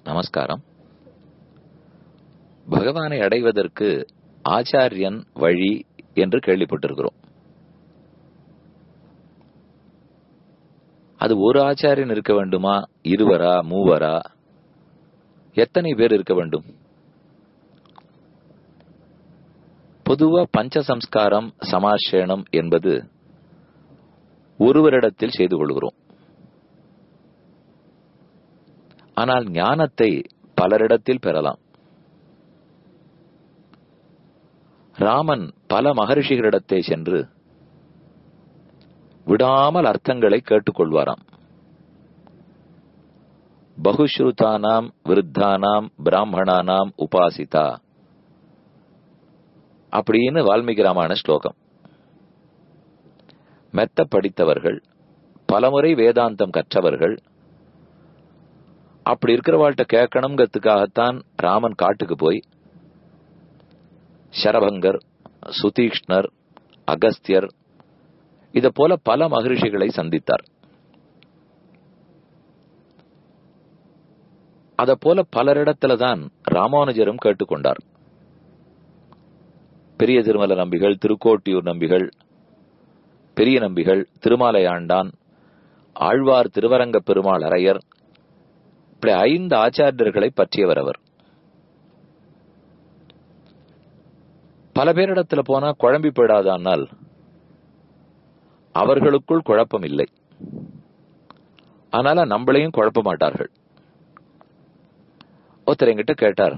நமஸ்காரம் பகவானை அடைவதற்கு ஆச்சாரியன் வழி என்று கேள்விப்பட்டிருக்கிறோம் அது ஒரு ஆச்சாரியன் இருக்க வேண்டுமா இருவரா மூவரா எத்தனை பேர் இருக்க வேண்டும் பொதுவா பஞ்ச சம்ஸ்காரம் சமாஷேனம் என்பது ஒருவரிடத்தில் செய்து கொள்கிறோம் ஆனால் ஞானத்தை பலரிடத்தில் பெறலாம் ராமன் பல மகரிஷிகளிடத்தே சென்று விடாமல் அர்த்தங்களை கேட்டுக்கொள்வாராம் பகுஸ்ருதானாம் விருத்தானாம் பிராமணானாம் உபாசிதா அப்படின்னு வால்மீகி ராமாயண ஸ்லோகம் மெத்த படித்தவர்கள் பலமுறை வேதாந்தம் கற்றவர்கள் அப்படி இருக்கிறவாள்கிட்ட கேட்கணுங்கிறதுக்காகத்தான் ராமன் காட்டுக்கு போய் சரபங்கர் சுதீக்ஷ்ணர் அகஸ்தியர் இத போல பல மகரிஷிகளை சந்தித்தார் அத போல பலரிடத்துல தான் ராமானுஜரும் கேட்டுக்கொண்டார் பெரிய திருமல நம்பிகள் திருக்கோட்டியூர் நம்பிகள் பெரிய நம்பிகள் திருமாலை ஆண்டான் ஆழ்வார் திருவரங்க பெருமாள் அரையர் இப்படி ஐந்து ஆச்சாரியர்களை பற்றியவர் அவர் பல பேரிடத்துல போனா குழம்பி போயிடாதானால் அவர்களுக்குள் குழப்பம் இல்லை ஆனால நம்மளையும் குழப்ப மாட்டார்கள் ஒருத்தர் என்கிட்ட கேட்டார்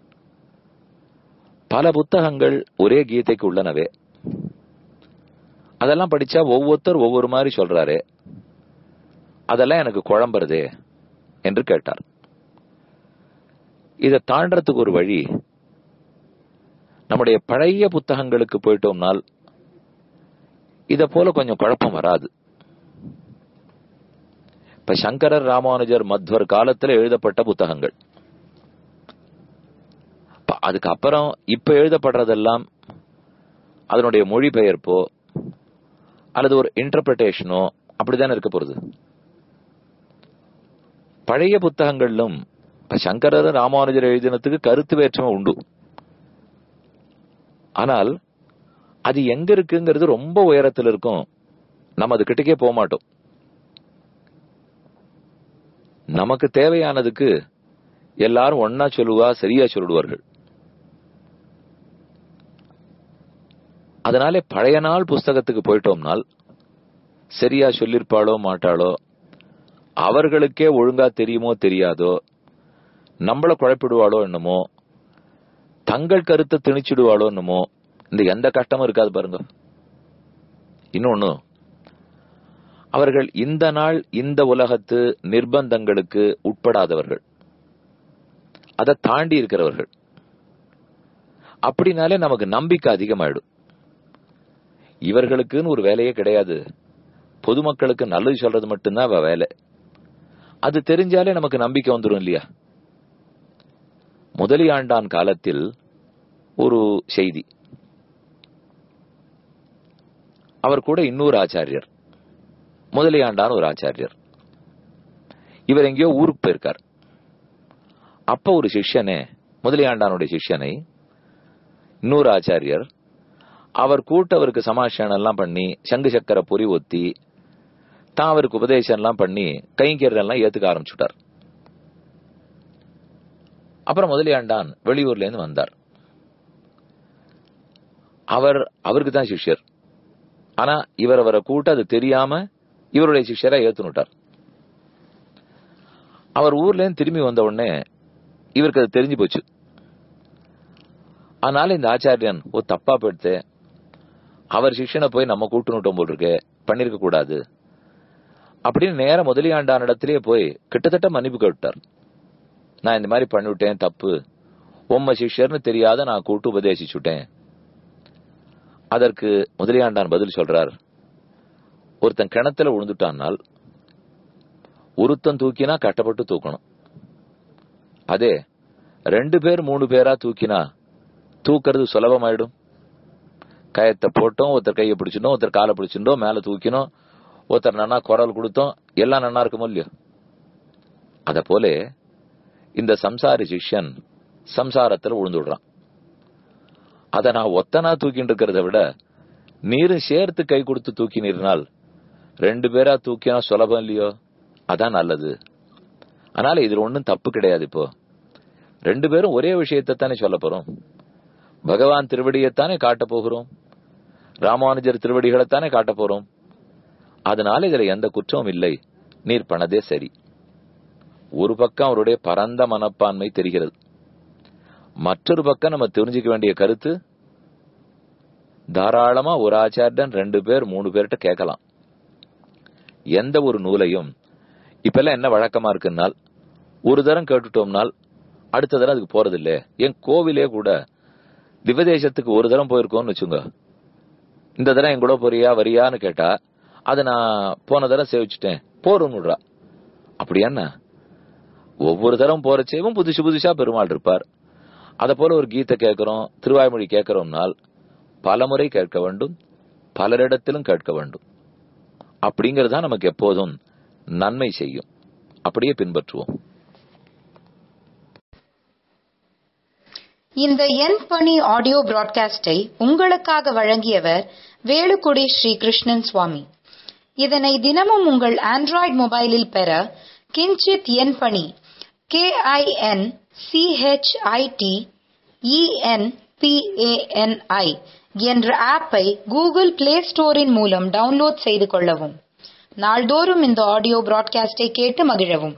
பல புத்தகங்கள் ஒரே கீதைக்கு உள்ளனவே அதெல்லாம் படிச்சா ஒவ்வொருத்தர் ஒவ்வொரு மாதிரி சொல்றாரு அதெல்லாம் எனக்கு குழம்புறதே என்று கேட்டார் இதை தாண்டறதுக்கு ஒரு வழி நம்முடைய பழைய புத்தகங்களுக்கு போயிட்டோம்னால் இத போல கொஞ்சம் குழப்பம் வராது இப்ப சங்கரர் ராமானுஜர் மத்வர் காலத்துல எழுதப்பட்ட புத்தகங்கள் அதுக்கு அப்புறம் இப்ப எழுதப்படுறதெல்லாம் அதனுடைய மொழிபெயர்ப்போ அல்லது ஒரு இன்டர்பிரேஷனோ அப்படித்தானே இருக்க போறது பழைய புத்தகங்களிலும் இப்ப சங்கரர் ராமானுஜர் எழுதினத்துக்கு கருத்து வேற்றுமை உண்டு ஆனால் அது எங்க இருக்குங்கிறது ரொம்ப உயரத்தில் இருக்கும் நம்ம அது கிட்டக்கே போக மாட்டோம் நமக்கு தேவையானதுக்கு எல்லாரும் ஒன்னா சொல்லுவா சரியா சொல்லிடுவார்கள் அதனாலே பழைய நாள் புஸ்தகத்துக்கு போயிட்டோம்னால் சரியா சொல்லிருப்பாளோ மாட்டாளோ அவர்களுக்கே ஒழுங்கா தெரியுமோ தெரியாதோ நம்மள குழப்பிடுவாளோ என்னமோ தங்கள் கருத்தை திணிச்சிடுவாளோ என்னமோ இந்த எந்த கஷ்டமும் இருக்காது பாருங்க இன்னொன்னு அவர்கள் இந்த நாள் இந்த உலகத்து நிர்பந்தங்களுக்கு உட்படாதவர்கள் அதை தாண்டி இருக்கிறவர்கள் அப்படினாலே நமக்கு நம்பிக்கை அதிகமாயிடும் இவர்களுக்குன்னு ஒரு வேலையே கிடையாது பொதுமக்களுக்கு நல்லது சொல்றது மட்டும்தான் அவ வேலை அது தெரிஞ்சாலே நமக்கு நம்பிக்கை வந்துடும் இல்லையா முதலியாண்டான் காலத்தில் ஒரு செய்தி அவர் கூட இன்னொரு ஆச்சாரியர் முதலியாண்டான் ஒரு ஆச்சாரியர் இவர் எங்கேயோ ஊருக்கு போயிருக்கார் அப்ப ஒரு சிஷ்யனே முதலியாண்டானுடைய சிஷ்யனை இன்னொரு ஆச்சாரியர் அவர் கூட்டவருக்கு சமாஷானம் எல்லாம் பண்ணி சங்கு சக்கர பொறி ஒத்தி தான் அவருக்கு உபதேசம் எல்லாம் பண்ணி கைங்கெல்லாம் ஏத்துக்க ஆரம்பிச்சுட்டார் அப்புறம் முதலியாண்டான் வெளியூர்ல இருந்து வந்தார் அவர் அவருக்கு தான் சிஷ்யர் ஆனா இவர் அவரை கூட்ட அது தெரியாம இவருடைய சிஷ்யரா ஏத்துனுட்டார் அவர் ஊர்ல இருந்து திரும்பி வந்த உடனே இவருக்கு அது தெரிஞ்சு போச்சு அதனால இந்த ஆச்சாரியன் ஓ தப்பா போயிடுத்து அவர் சிஷ்யனை போய் நம்ம கூட்டுனுட்டோம் போல் இருக்கு பண்ணிருக்க கூடாது அப்படின்னு நேர முதலியாண்டான இடத்திலேயே போய் கிட்டத்தட்ட மன்னிப்பு கேட்டார் நான் இந்த மாதிரி பண்ணிவிட்டேன் தப்பு உம்ம சிஷ்யர்னு தெரியாத நான் கூட்டு உபதேசிச்சுட்டேன் அதற்கு முதலியாண்டான் பதில் சொல்றார் ஒருத்தன் கிணத்துல விழுந்துட்டான்னால் ஒருத்தன் தூக்கினா கட்டப்பட்டு தூக்கணும் அதே ரெண்டு பேர் மூணு பேரா தூக்கினா தூக்கிறது சுலபமாயிடும் கயத்தை போட்டோம் ஒருத்தர் கையை பிடிச்சிட்டோம் ஒருத்தர் காலை பிடிச்சிட்டோம் மேல தூக்கினோம் ஒருத்தர் நன்னா குரல் கொடுத்தோம் எல்லாம் நன்னா இருக்குமோ இல்லையோ அத போல இந்த சம்சாரி சிஷ்யன் சம்சாரத்துல விழுந்துடுறான் அத நான் ஒத்தனா தூக்கிட்டு இருக்கிறத விட நீரும் சேர்த்து கை கொடுத்து தூக்கினீர்னால் ரெண்டு பேரா தூக்கினா சுலபம் இல்லையோ அதான் நல்லது அதனால இதுல ஒண்ணும் தப்பு கிடையாது இப்போ ரெண்டு பேரும் ஒரே விஷயத்தை தானே சொல்ல போறோம் பகவான் திருவடியைத்தானே காட்ட போகிறோம் ராமானுஜர் திருவடிகளைத்தானே காட்ட போறோம் அதனால இதுல எந்த குற்றமும் இல்லை நீர் பண்ணதே சரி ஒரு பக்கம் அவருடைய பரந்த மனப்பான்மை தெரிகிறது மற்றொரு பக்கம் நம்ம தெரிஞ்சுக்க வேண்டிய கருத்து தாராளமா ஒரு ஆச்சாரியன் ரெண்டு பேர் மூணு பேர்கிட்ட கேட்கலாம் எந்த ஒரு நூலையும் இப்ப எல்லாம் என்ன வழக்கமா இருக்குன்னால் ஒரு தரம் கேட்டுட்டோம்னால் அடுத்த தரம் அதுக்கு போறது இல்ல என் கோவிலே கூட திவதேசத்துக்கு ஒரு தரம் போயிருக்கோம்னு வச்சுங்க இந்த தரம் என் கூட போறியா வரியான்னு கேட்டா அதை நான் போன தரம் சேவிச்சுட்டேன் போறோம்னுடுறா அப்படி என்ன ஒவ்வொரு தரம் போறச்சேவும் புதுசு புதுசா பெருமாள் இருப்பார் அத போல ஒரு கீதை கேட்கிறோம் திருவாய்மொழி கேட்கிறோம்னால் பல முறை கேட்க வேண்டும் பலரிடத்திலும் கேட்க வேண்டும் அப்படிங்கறது தான் நமக்கு எப்போதும் நன்மை செய்யும் அப்படியே பின்பற்றுவோம் இந்த என் பணி ஆடியோ பிராட்காஸ்டை உங்களுக்காக வழங்கியவர் வேலுக்குடி ஸ்ரீ கிருஷ்ணன் சுவாமி இதனை தினமும் உங்கள் ஆண்ட்ராய்டு மொபைலில் பெற கிஞ்சித் என் பணி கே ஐ என் சிஹெச்ஐடி இஎன்பிஏஎன்ஐ என்ற ஆப்பை கூகுள் பிளே ஸ்டோரின் மூலம் டவுன்லோட் செய்து கொள்ளவும் நாள்தோறும் இந்த ஆடியோ பிராட்காஸ்டை கேட்டு மகிழவும்